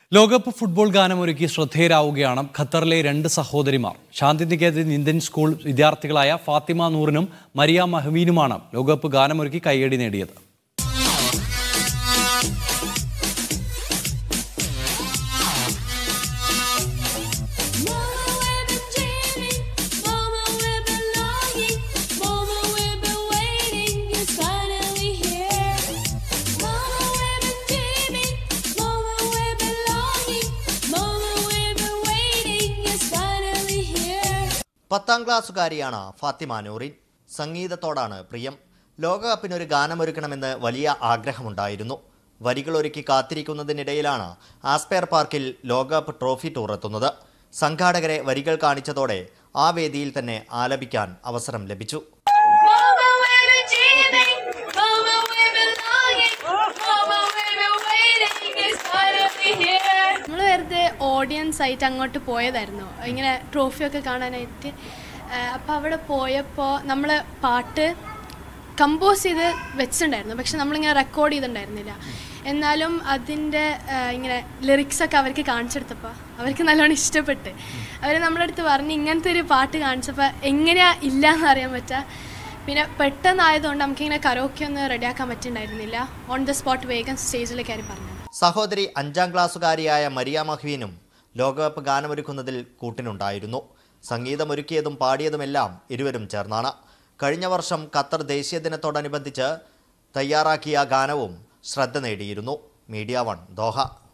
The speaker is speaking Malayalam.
ലോകകപ്പ് ഫുട്ബോൾ ഗാനമൊരുക്കി ശ്രദ്ധേയരാവുകയാണ് ഖത്തറിലെ രണ്ട് സഹോദരിമാർ ശാന്തിനികേതൻ ഇന്ത്യൻ സ്കൂൾ വിദ്യാർത്ഥികളായ ഫാത്തിമ നൂറിനും മരിയ മഹ്മീനുമാണ് ലോകകപ്പ് ഗാനമൊരുക്കി കയ്യടി നേടിയത് Mama, we've been dreaming. Mama, we've been longing. Mama, we've been waiting. It's finally here. Mama, we've been dreaming. Mama, we've been longing. Mama, we've been waiting. It's finally here. പത്താം ക്ലാസ്സുകാരിയാണ് ഫാത്തിമ നൂറിൻ സംഗീതത്തോടാണ് പ്രിയം ലോകകപ്പിനൊരു ഗാനമൊരുക്കണമെന്ന് വലിയ ആഗ്രഹമുണ്ടായിരുന്നു വരികളൊരുക്കി കാത്തിരിക്കുന്നതിനിടയിലാണ് ആസ്പെയർ പാർക്കിൽ ലോകകപ്പ് ട്രോഫി ടൂർ എത്തുന്നത് സംഘാടകരെ വരികൾ കാണിച്ചതോടെ ആ വേദിയിൽ തന്നെ ആലപിക്കാൻ അവസരം ലഭിച്ചു Mama, we've been dreaming. Mama, we've been longing. Mama, we've been waiting. It's finally here. നമ്മൾ വെറുതെ ഓഡിയൻസ് ആയിട്ട് അങ്ങോട്ട് പോയതായിരുന്നു ഇങ്ങനെ ട്രോഫിയൊക്കെ കാണാനായിട്ട് അപ്പോൾ അവിടെ പോയപ്പോൾ നമ്മൾ പാട്ട് കമ്പോസ് ചെയ്ത് വെച്ചിട്ടുണ്ടായിരുന്നു പക്ഷെ നമ്മളിങ്ങനെ റെക്കോർഡ് ചെയ്തിട്ടുണ്ടായിരുന്നില്ല എന്നാലും അതിൻ്റെ ഇങ്ങനെ ലിറിക്സൊക്കെ അവർക്ക് കാണിച്ചെടുത്തപ്പോൾ അവർക്ക് നല്ലോണം ഇഷ്ടപ്പെട്ട് അവർ നമ്മുടെ അടുത്ത് പറഞ്ഞ് ഇങ്ങനത്തെ ഒരു പാട്ട് കാണിച്ചപ്പോൾ എങ്ങനെയാ ഇല്ല എന്ന് അറിയാൻ പറ്റുക പിന്നെ പെട്ടെന്നായതുകൊണ്ട് നമുക്കിങ്ങനെ കരോക്കെ ഒന്നും റെഡിയാക്കാൻ പറ്റുന്നുണ്ടായിരുന്നില്ല ഓൺ ദ സ്പോട്ട് വേഗം സ്റ്റേജിൽ കയറി പറഞ്ഞു സഹോദരി അഞ്ചാം ക്ലാസ്സുകാരിയായ മരിയ മഹ്വീനും ലോകകപ്പ് ഗാനമൊരുക്കുന്നതിൽ കൂട്ടിനുണ്ടായിരുന്നു സംഗീതമൊരുക്കിയതും പാടിയതുമെല്ലാം ഇരുവരും ചേർന്നാണ് കഴിഞ്ഞ വർഷം ഖത്തർ ദേശീയ ദിനത്തോടനുബന്ധിച്ച് തയ്യാറാക്കിയ ഗാനവും ശ്രദ്ധ നേടിയിരുന്നു മീഡിയ വൺ ദോഹ